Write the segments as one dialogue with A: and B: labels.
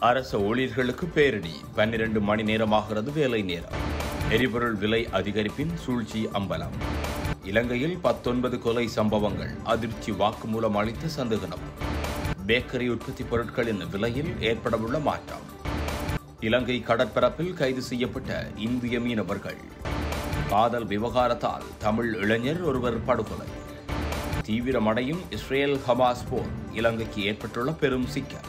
A: அரசு ஊழியர்களுக்கு பேரிடி பன்னிரண்டு மணி நேரமாகிறது வேலை நேரம் எரிபொருள் விலை அதிகரிப்பின் சூழ்ச்சி அம்பலம் இலங்கையில் பத்தொன்பது கொலை சம்பவங்கள் அதிர்ச்சி வாக்குமூலம் அளித்த சந்தேக நபர் பேக்கரி உற்பத்தி பொருட்களின் விலையில் ஏற்படவுள்ள மாற்றம் இலங்கை கடற்பரப்பில் கைது செய்யப்பட்ட இந்திய மீனவர்கள் காதல் விவகாரத்தால் தமிழ் இளைஞர் ஒருவர் படுகொலை தீவிரமடையும் இஸ்ரேல் ஹமாஸ் போர் இலங்கைக்கு ஏற்பட்டுள்ள பெரும் சிக்கல்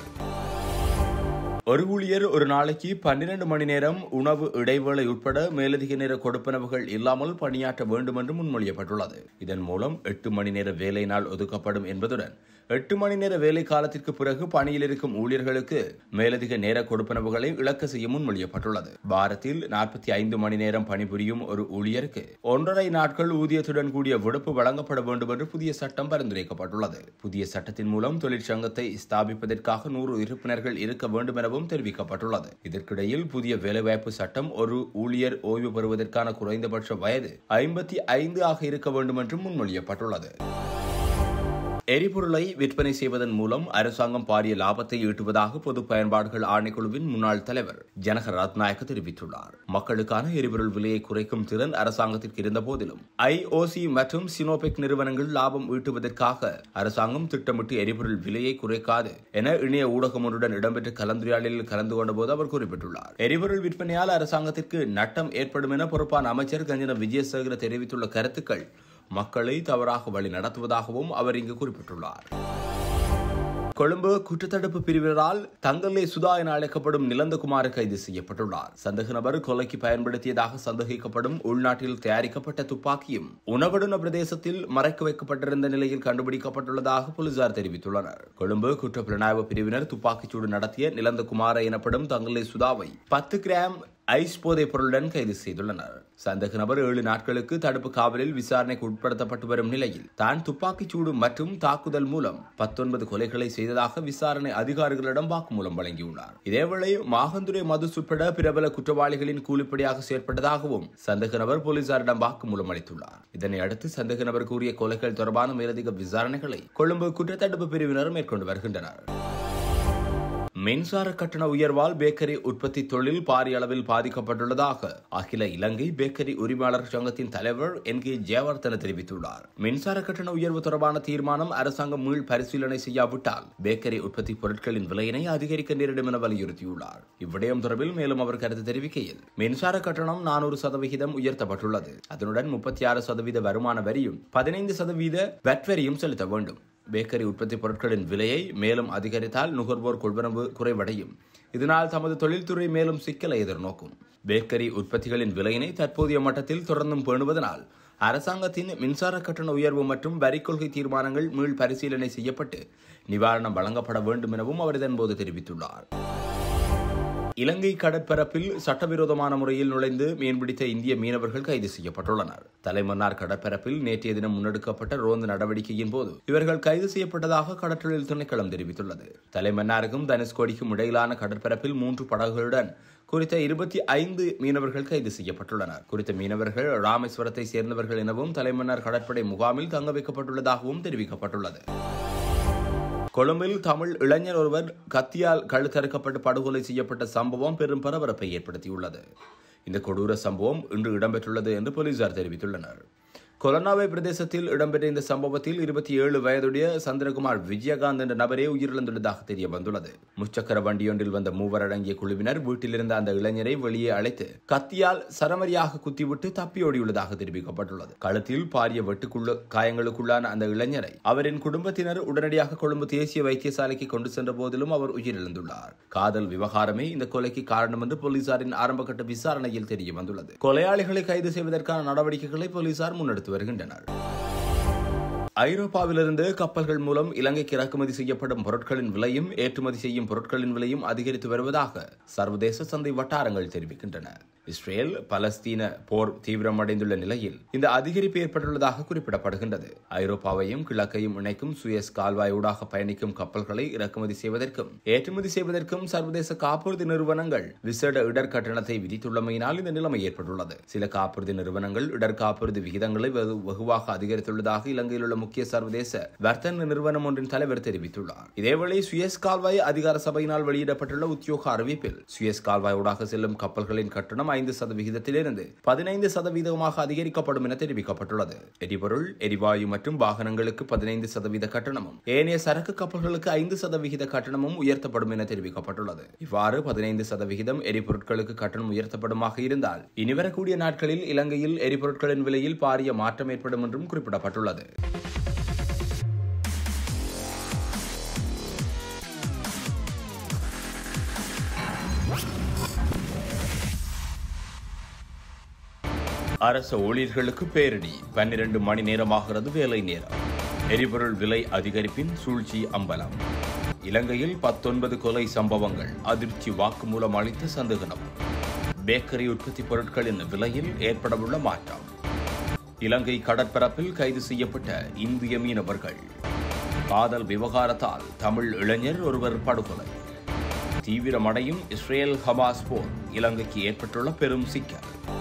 A: ஒரு ஊழியர் ஒரு நாளைக்கு பன்னிரண்டு மணி நேரம் உணவு இடைவேளை உட்பட மேலதிக நேர கொடுப்பனவுகள் இல்லாமல் பணியாற்ற வேண்டும் என்று முன்மொழியப்பட்டுள்ளது இதன் மூலம் எட்டு மணி நேர வேலை நாள் ஒதுக்கப்படும் என்பதுடன் எட்டு மணி நேர வேலை காலத்திற்கு பிறகு பணியில் இருக்கும் ஊழியர்களுக்கு மேலதிக நேர கொடுப்பனவுகளை இழக்க செய்ய முன்மொழியப்பட்டுள்ளது பாரத்தில் நாற்பத்தி ஐந்து மணி நேரம் பணிபுரியும் ஒரு ஊழியருக்கு ஒன்றரை நாட்கள் ஊதியத்துடன் கூடிய விடுப்பு வழங்கப்பட வேண்டும் என்று புதிய சட்டம் பரிந்துரைக்கப்பட்டுள்ளது புதிய சட்டத்தின் மூலம் தொழிற்சங்கத்தை ஸ்தாபிப்பதற்காக நூறு உறுப்பினர்கள் இருக்க வேண்டும் எனவும் தெரிவிக்கப்பட்டுள்ளது இதற்கிடையில் புதிய வேலைவாய்ப்பு சட்டம் ஒரு ஊழியர் ஓய்வு பெறுவதற்கான குறைந்தபட்ச வயது ஐம்பத்தி ஐந்து ஆக இருக்க வேண்டும் என்றும் முன்மொழியப்பட்டுள்ளது எரிபொருளை விற்பனை செய்வதன் மூலம் அரசாங்கம் பாரிய லாபத்தை ஈட்டுவதாக பொது பயன்பாடுகள் ஆணைக்குழுவின் முன்னாள் தலைவர் ஜனக ரத்நாயக்க தெரிவித்துள்ளார் மக்களுக்கான எரிபொருள் விலையை குறைக்கும் திறன் அரசாங்கத்திற்கு இருந்த போதிலும் ஐஓசி மற்றும் சினோபெக் நிறுவனங்கள் லாபம் ஈட்டுவதற்காக அரசாங்கம் திட்டமிட்டு எரிபொருள் விலையை குறைக்காது என இணைய ஊடகம் ஒன்றுடன் இடம்பெற்ற கலந்துரையாடலில் கலந்து கொண்டபோது அவர் குறிப்பிட்டுள்ளார் எரிபொருள் விற்பனையால் அரசாங்கத்திற்கு நட்டம் ஏற்படும் என பொறுப்பான அமைச்சர் கஞ்சன விஜயசேகர தெரிவித்துள்ள கருத்துக்கள் மக்களை தவறாக வழி நடத்துவதாகவும் அவர் இங்கு குறிப்பிட்டுள்ளார் கொழும்பு குற்றத்தடுப்பு பிரிவினரால் தங்கல்லே சுதா என அழைக்கப்படும் நிலந்தகுமார் கைது செய்யப்பட்டுள்ளார் சந்தேக நபர் கொலைக்கு பயன்படுத்தியதாக சந்தேகிக்கப்படும் உள்நாட்டில் தயாரிக்கப்பட்ட துப்பாக்கியும் உணவடுன பிரதேசத்தில் மறைக்க வைக்கப்பட்டிருந்த நிலையில் கண்டுபிடிக்கப்பட்டுள்ளதாக போலீசார் தெரிவித்துள்ளனர் கொழும்பு குற்றப்புலனாய்வு பிரிவினர் துப்பாக்கிச்சூடு நடத்திய நிலந்தகுமார எனப்படும் தங்கல்லே சுதாவை பத்து கிராம் ஐஸ் போதைப் பொருளுடன் கைது செய்துள்ளனர் சந்தேக நபர் ஏழு நாட்களுக்கு தடுப்பு காவலில் விசாரணைக்கு உட்படுத்தப்பட்டு வரும் நிலையில் தான் துப்பாக்கிச் சூடு மற்றும் தாக்குதல் மூலம் பத்தொன்பது கொலைகளை செய்ததாக விசாரணை அதிகாரிகளிடம் வாக்குமூலம் வழங்கியுள்ளார் இதேவேளை மாகந்துரை மதுஸ் உட்பட பிரபல குற்றவாளிகளின் கூலிப்படியாக செயற்பட்டதாகவும் சந்தேக நபர் போலீசாரிடம் வாக்குமூலம் அளித்துள்ளார் இதனை அடுத்து சந்தேக நபர் கூறிய கொலைகள் தொடர்பான மேலதிக விசாரணைகளை கொழும்பு குற்றத்தடுப்பு பிரிவினர் மேற்கொண்டு வருகின்றனர் மின்சார கட்டண உயர்வால் பேக்கரி உற்பத்தி தொழில் பாரிய அளவில் பாதிக்கப்பட்டுள்ளதாக அகில இலங்கை பேக்கரி உரிமையாளர் சங்கத்தின் தலைவர் என் கே ஜெயவர்தன தெரிவித்துள்ளார் மின்சார கட்டண உயர்வு தொடர்பான தீர்மானம் அரசாங்கம் மீள் பரிசீலனை செய்யாவிட்டால் பேக்கரி உற்பத்தி பொருட்களின் விலையினை அதிகரிக்க நேரிடும் என வலியுறுத்தியுள்ளார் இவ்விடயம் தொடர்பில் மேலும் அவர் கருத்து தெரிவிக்கையில் மின்சார கட்டணம் நானூறு சதவிகிதம் உயர்த்தப்பட்டுள்ளது அதனுடன் முப்பத்தி ஆறு சதவீத வருமான வரியும் பதினைந்து சதவீத வட் வரியும் செலுத்த வேண்டும் பேக்கரி உற்பத்தி பொருட்களின் விலையை மேலும் அதிகரித்தால் நுகர்வோர் கொள்வனவு குறைவடையும் இதனால் தமது தொழில்துறை மேலும் சிக்கலை எதிர்நோக்கும் பேக்கரி உற்பத்திகளின் விலையினை தற்போதைய மட்டத்தில் தொடர்ந்தும் பேணுவதனால் அரசாங்கத்தின் மின்சார கட்டண உயர்வு மற்றும் வரி கொள்கை தீர்மானங்கள் மீள் பரிசீலனை செய்யப்பட்டு நிவாரணம் வழங்கப்பட வேண்டும் எனவும் அவர் இதன்போது தெரிவித்துள்ளார் இலங்கை கடற்பரப்பில் சட்டவிரோதமான முறையில் நுழைந்து மீன்பிடித்த இந்திய மீனவர்கள் கைது செய்யப்பட்டுள்ளனர் தலைமன்னார் கடற்பரப்பில் நேற்றைய தினம் முன்னெடுக்கப்பட்ட ரோந்து நடவடிக்கையின் போது இவர்கள் கைது செய்யப்பட்டதாக கடற்றொழில் திணைக்களம் தெரிவித்துள்ளது தலைமன்னாருக்கும் தனுஷ்கோடிக்கும் இடையிலான கடற்பரப்பில் மூன்று படகுகளுடன் குறித்த இருபத்தி ஐந்து மீனவர்கள் கைது செய்யப்பட்டுள்ளனர் குறித்த மீனவர்கள் ராமேஸ்வரத்தை சேர்ந்தவர்கள் எனவும் தலைமன்னார் கடற்படை முகாமில் தங்க வைக்கப்பட்டுள்ளதாகவும் தெரிவிக்கப்பட்டுள்ளது கொழும்பில் தமிழ் இளைஞர் ஒருவர் கத்தியால் கழுத்தறுக்கப்பட்டு படுகொலை செய்யப்பட்ட சம்பவம் பெரும் பரபரப்பை ஏற்படுத்தியுள்ளது இந்த கொடூர சம்பவம் இன்று இடம்பெற்றுள்ளது என்று போலீசார் தெரிவித்துள்ளனர் கொலனாவை பிரதேசத்தில் இடம்பெற்ற இந்த சம்பவத்தில் இருபத்தி ஏழு வயதுடைய சந்திரகுமார் விஜயகாந்த் என்ற நபரே உயிரிழந்துள்ளதாக தெரிய வந்துள்ளது முச்சக்கர வண்டியொன்றில் வந்த மூவர் அடங்கிய குழுவினர் வீட்டிலிருந்த அந்த இளைஞரை வெளியே அழைத்து கத்தியால் சரமரியாக குத்திவிட்டு தப்பியோடியுள்ளதாக தெரிவிக்கப்பட்டுள்ளது கழுத்தில் பாரிய வெட்டுக்குள்ள காயங்களுக்குள்ளான அந்த இளைஞரை அவரின் குடும்பத்தினர் உடனடியாக கொழும்பு தேசிய வைத்தியசாலைக்கு கொண்டு சென்ற போதிலும் அவர் உயிரிழந்துள்ளார் காதல் விவகாரமே இந்த கொலைக்கு காரணம் என்று போலீசாரின் ஆரம்பகட்ட விசாரணையில் தெரிய வந்துள்ளது கொலையாளிகளை கைது செய்வதற்கான நடவடிக்கைகளை போலீசார் முன்னெடுத்து வருகின்றனர் ஐரோப்பாவிலிருந்து கப்பல்கள் மூலம் இலங்கைக்கு இறக்குமதி செய்யப்படும் பொருட்களின் விலையும் ஏற்றுமதி செய்யும் பொருட்களின் விலையும் அதிகரித்து வருவதாக சர்வதேச சந்தை வட்டாரங்கள் தெரிவிக்கின்றன இஸ்ரேல் பலஸ்தீன போர் தீவிரமடைந்துள்ள நிலையில் இந்த அதிகரிப்பு ஏற்பட்டுள்ளதாக குறிப்பிடப்படுகின்றது ஐரோப்பாவையும் கிழக்கையும் இணைக்கும் சுயஸ் கால்வாயூடாக பயணிக்கும் கப்பல்களை இறக்குமதி செய்வதற்கும் ஏற்றுமதி செய்வதற்கும் சர்வதேச காப்புறுதி நிறுவனங்கள் விசேட இடர் கட்டணத்தை விதித்துள்ளமையினால் இந்த நிலைமை ஏற்பட்டுள்ளது சில காப்புறுதி நிறுவனங்கள் இடர் காப்புறுதி விகிதங்களை வெகு- வெகுவாக அதிகரித்துள்ளதாக இலங்கையில் உள்ள முக்கிய சர்வதேச வர்த்தக நிறுவனம் ஒன்றின் தலைவர் தெரிவித்துள்ளார் இதேவேளை சுயஸ் கால்வாய் அதிகார சபையினால் வெளியிடப்பட்டுள்ள உத்தியோக அறிவிப்பில் சுயஸ் கால்வாய் ஊடாக செல்லும் கப்பல்களின் கட்டணம் ஐந்து சதவிகிதத்திலிருந்து பதினைந்து சதவீதமாக அதிகரிக்கப்படும் என தெரிவிக்கப்பட்டுள்ளது எரிபொருள் எரிவாயு மற்றும் வாகனங்களுக்கு பதினைந்து சதவீத கட்டணமும் ஏனைய சரக்கு கப்பல்களுக்கு ஐந்து சதவிகித கட்டணமும் உயர்த்தப்படும் என தெரிவிக்கப்பட்டுள்ளது இவ்வாறு பதினைந்து சதவிகிதம் எரிபொருட்களுக்கு கட்டணம் உயர்த்தப்படுமாக இருந்தால் இனிவரக்கூடிய நாட்களில் இலங்கையில் எரிபொருட்களின் விலையில் பாரிய மாற்றம் ஏற்படும் என்றும் குறிப்பிடப்பட்டுள்ளது அரசு ஊழியர்களுக்கு பேரிடி பன்னிரண்டு மணி நேரமாகிறது வேலை நேரம் எரிபொருள் விலை அதிகரிப்பின் சூழ்ச்சி அம்பலம் இலங்கையில் பத்தொன்பது கொலை சம்பவங்கள் அதிர்ச்சி வாக்குமூலம் அளித்த சந்தேக நபர் பேக்கரி உற்பத்தி பொருட்களின் விலையில் ஏற்படவுள்ள மாற்றம் இலங்கை கடற்பரப்பில் கைது செய்யப்பட்ட இந்திய மீனவர்கள் காதல் விவகாரத்தால் தமிழ் இளைஞர் ஒருவர் படுகொலை தீவிரமடையும் இஸ்ரேல் ஹமாஸ் போர் இலங்கைக்கு ஏற்பட்டுள்ள பெரும் சிக்கல்